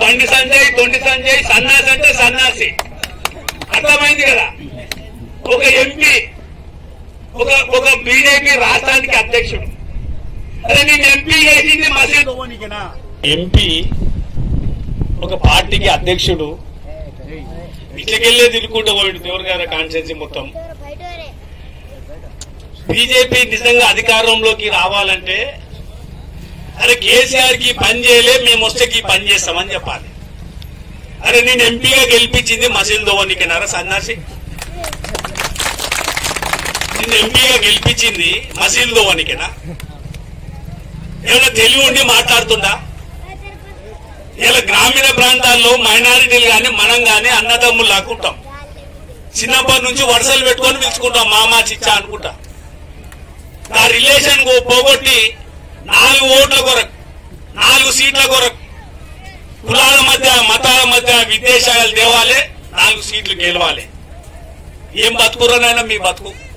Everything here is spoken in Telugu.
బండి సంజయ్ తొండి సంజయ్ సన్నాసి అంటే సన్నాసి అర్థమైంది కదా ఒక ఎంపీ ఒక ఒక బీజేపీ రాష్ట్రానికి అధ్యక్షుడు అరే నేను ఎంపీ చేసింది మసీద్ ఎంపీ ఒక పార్టీకి అధ్యక్షుడు ఇట్లకెళ్ళే తిరుగుకుంటూ పోయిండు దేవర్ గారి కాన్స్టిట్యున్సీ మొత్తం బీజేపీ నిజంగా అధికారంలోకి రావాలంటే అరే కేసీఆర్ కి పని చేయలే మేము వస్తే ఈ పని చేస్తామని చెప్పాలి అరే నేను ఎంపీగా గెలిపించింది మసీల్ దోవనికినారా సన్నాసి నిన్ను ఎంపీగా గెలిపించింది మసీల్ దోవనికేనా ఏమైనా తెలివి ఉండి మాట్లాడుతుందా ఇలా గ్రామీణ ప్రాంతాల్లో మైనారిటీలు గాని మనం గాని అన్నదమ్ములు లాక్కుంటాం చిన్నప్పటి నుంచి వరుసలు పెట్టుకొని పిలుచుకుంటాం మామా చిచ్చా అనుకుంటా ఆ రిలేషన్ కు పోగొట్టి నాలుగు ఓట్ల కొరకు నాలుగు సీట్ల కొరకు కులాల మధ్య మతాల మధ్య విద్వేషాలు తేవాలి నాలుగు సీట్లు గెలవాలి ఏం బతుకురనైనా మీ బతుకు